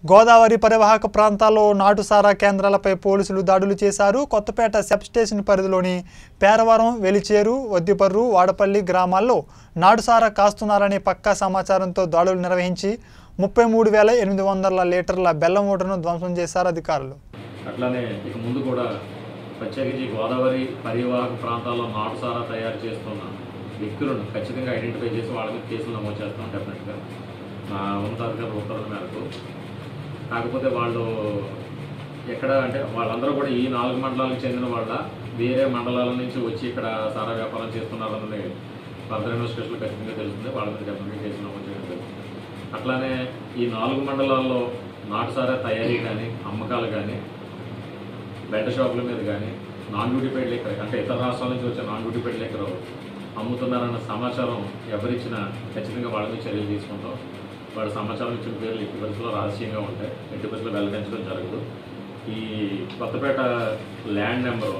గోదావరి పరివాహక ప్రాంతాల్లో నాటుసారా కేంద్రాలపై పోలీసులు దాడులు చేశారు కొత్తపేట సబ్ స్టేషన్ పరిధిలోని పేరవరం వెలిచేరు వద్దిపర్రు వాడపల్లి గ్రామాల్లో నాటుసారా కాస్తున్నారనే పక్కా సమాచారంతో దాడులు నిర్వహించి ముప్పై మూడు వేల ఎనిమిది వందల లీటర్ల బెల్లం ఓటను ధ్వంసం చేశారు అధికారులు అట్లానే ఇక ముందు కూడా ప్రత్యేకించి గోదావరి పరివాహక ప్రాంతాల్లో నాటుసారా తయారు చేస్తున్న వ్యక్తులను ఖచ్చితంగా ఐడెంటిఫై చేసి వాళ్ళ మీద కేసులు నమోదు చేస్తాం డెఫినెట్గా నా ఉన్నతాధికారుల ఉత్తర్వుల మేరకు కాకపోతే వాళ్ళు ఎక్కడ అంటే వాళ్ళందరూ కూడా ఈ నాలుగు మండలాలకు చెందిన వాళ్ళ వేరే మండలాల నుంచి వచ్చి ఇక్కడ సారా వ్యాపారం చేస్తున్నారన్నది ఫర్దర్ ఇన్వెస్టిగేషన్ ఖచ్చితంగా తెలుస్తుంది వాళ్ళ మీద డెఫినెట్గా కేసులు నమోదు చేయడం జరుగుతుంది అట్లానే ఈ నాలుగు మండలాల్లో నాటుసారా తయారీ కానీ అమ్మకాలు కానీ బెల్ట్ షాపుల మీద కానీ నాన్ డ్యూటీ పెయిడ్ లెక్కర్ అంటే ఇతర రాష్ట్రాల నుంచి వచ్చే నాన్ డ్యూటీ పెయిడ్ లెక్కర్ అమ్ముతున్నారన్న సమాచారం ఎవరిచ్చినా ఖచ్చితంగా వాళ్ళ మీద చర్యలు తీసుకుంటాం వాళ్ళ సమాచారం ఇచ్చిన పేర్లు ఎట్టి పరిస్థితుల్లో రహస్యంగా ఉంటాయి ఎట్టి పరిస్థితుల్లో వెల్లడించడం జరగదు ఈ Kothapeta land number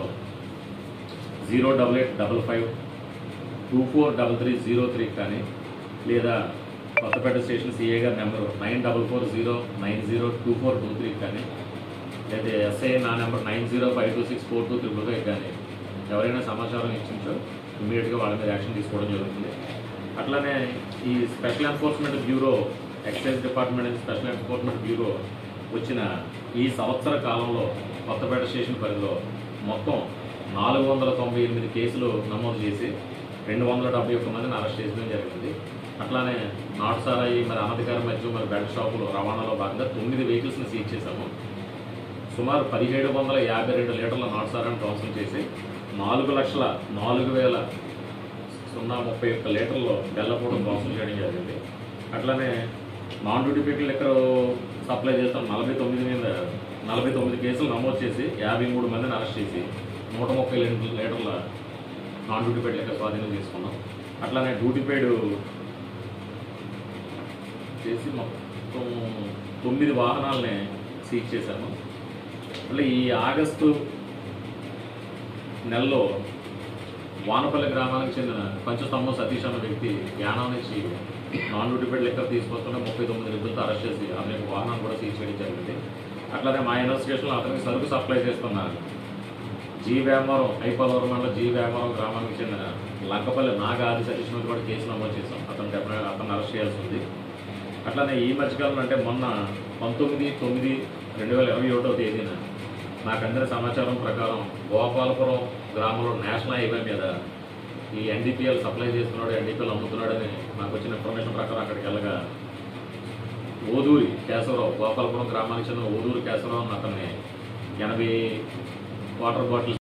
zero double eight double five two four double three zero three కానీ లేదా కొత్తపేట స్టేషన్ సిఏ గారి number nine double four zero nine zero two four two three కానీ లేదా ఎస్ఐ నా number nine zero five two six four two triple five కానీ ఎవరైనా సమాచారం ఇచ్చించో ఇమీడియట్గా వాళ్ళ మీద యాక్షన్ తీసుకోవడం జరుగుతుంది అట్లానే ఈ special enforcement bureau excise department and special enforcement bureau వచ్చిన ఈ సంవత్సర కాలంలో కొత్తపేట స్టేషన్ పరిధిలో మొత్తం నాలుగు వందల తొంభై ఎనిమిది కేసులు నమోదు చేసి రెండు వందల డెబ్బై ఒక్క మందిని అరెస్ట్ చేయడం జరిగింది అట్లానే నాటు సారాయి మరి అనధికార మధ్య మరి బెల్ట్ షాపులు రవాణాలో భాగంగా తొమ్మిది వెహికల్స్ని సీజ్ చేశాము సుమారు పదిహేడు వందల యాభై రెండు లీటర్ల నాటు సారాన్ని ధ్వంసం చేసి నాలుగు లక్షల నాలుగు వేల సున్నా ముప్పై ఒక్క లీటర్లు బెల్లపూడం ధ్వంసం చేయడం జరిగింది అట్లానే non duty people liquor supply చేస్తాం నలభై తొమ్మిది మీద నలభై తొమ్మిది కేసులు నమోదు చేసి యాభై మూడు మందిని అరెస్ట్ చేసి నూట ముప్పై లీటర్- లీటర్ల నాన్ డ్యూటీ పెయిడ్ లెక్క స్వాధీనం చేసుకున్నాం అట్లానే డ్యూటీ పెయిడ్ చేసి మొత్తం తొమ్మిది వాహనాలని సీజ్ చేశాము మళ్ళీ ఈ ఆగస్టు నెలలో వానపల్లి గ్రామానికి చెందిన పంచస్తంభం సతీష్ అన్న వ్యక్తి యానం నుంచి నాన్ డ్యూటీ పెయిడ్ లెక్క తీసుకొస్తున్న ముప్పై తొమ్మిది నిధులతో అరెస్ట్ చేసి అతని యొక్క వాహనాన్ని కూడా సీజ్ చేయడం జరిగింది అట్లానే మా ఇన్వెస్టిగేషన్లో అతనికి సరుకు సప్లై చేస్తున్నారు జీ వేమవరం ఐపలవరం మండలం జీ వేమవరం గ్రామానికి చెందిన లంకపల్లి నాగాది సతీష్ మీద కూడా కేసు నమోదు చేశాం అతను డెఫినెట్ అతను అరెస్ట్ చేయాల్సి ఉంది అట్లానే ఈ మధ్యకాలంలో అంటే మొన్న పంతొమ్మిది తొమ్మిది రెండు వేల ఇరవై ఒకటో తేదీన నాకు అందిన సమాచారం ప్రకారం గోపాలపురం గ్రామంలో నేషనల్ హైవే మీద ఈ ఎన్డీపీఎల్ సప్లై చేస్తున్నాడు ఎన్డీపీఎల్ అమ్ముతున్నాడని నాకు వచ్చిన ఇన్ఫర్మేషన్ ప్రకారం అక్కడికి వెళ్ళగా ఓదూరి కేశవరావు గోపాలపురం గ్రామానికి చెందిన ఓదూరి కేశవరావు అన్న అతన్ని ఎనభై వాటర్ బాటిల్